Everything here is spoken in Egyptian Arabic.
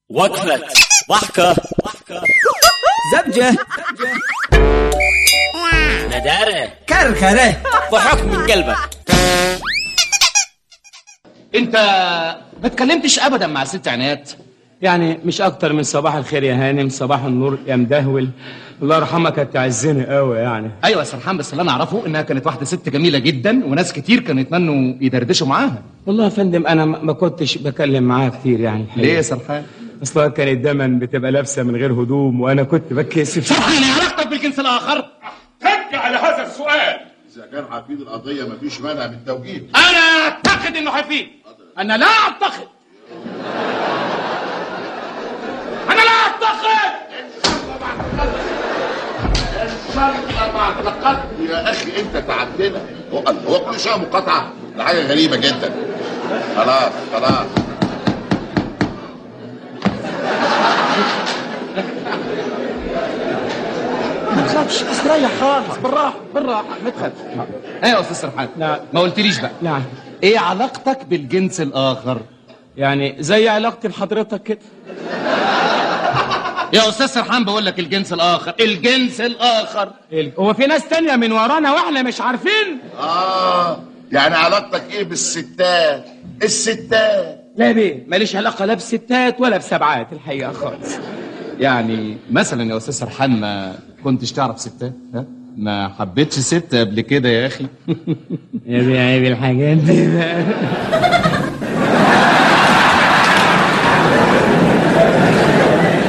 وقفة ضحكة زبجة ندارة كركرة ضحك من قلبك انت ما اتكلمتش ابدا مع ست عنايات يعني مش اكتر من صباح الخير يا هانم صباح النور يا مدهول الله يرحمها كانت تعزني قوي يعني ايوه يا سرحان بس اللي انا اعرفه انها كانت واحده ست جميله جدا وناس كتير كانوا يتمنوا يدردشوا معاها والله يا فندم انا ما ما كنتش بكلم معاها كتير يعني ليه يا سرحان اصلها كانت دايما بتبقى لابسه من غير هدوم وانا كنت بتكسف سرحان ايه علاقتك بالجنس الاخر تك على هذا السؤال إذا كان حفيد القضية مفيش مانع من التوجيه انا اعتقد انه حفيد انا لا اعتقد انا لا اعتقد شرط مع اعتقدت يا أخي أنت تعبتنا هو هو كل شوية مقاطعة ده حاجة غريبة جدا خلاص خلاص ما تخافش استريح خالص بالراحه بالراحه ما تخافش ايه يا استاذ سرحان لا. ما قلتليش بقى نعم ايه علاقتك بالجنس الاخر يعني زي علاقتي بحضرتك كده يا استاذ سرحان بقول لك الجنس الاخر الجنس الاخر ال- هو في ناس تانية من ورانا واحنا مش عارفين آه يعني علاقتك إيه بالستات الستات لا بيه ماليش علاقة لا بستات ولا بسبعات الحقيقة خالص يعني مثلا يا استاذ سرحان ما كنتش تعرف ستات ها ما حبيتش ست قبل كده يا اخي يا بيه عيب الحاجات دي بقى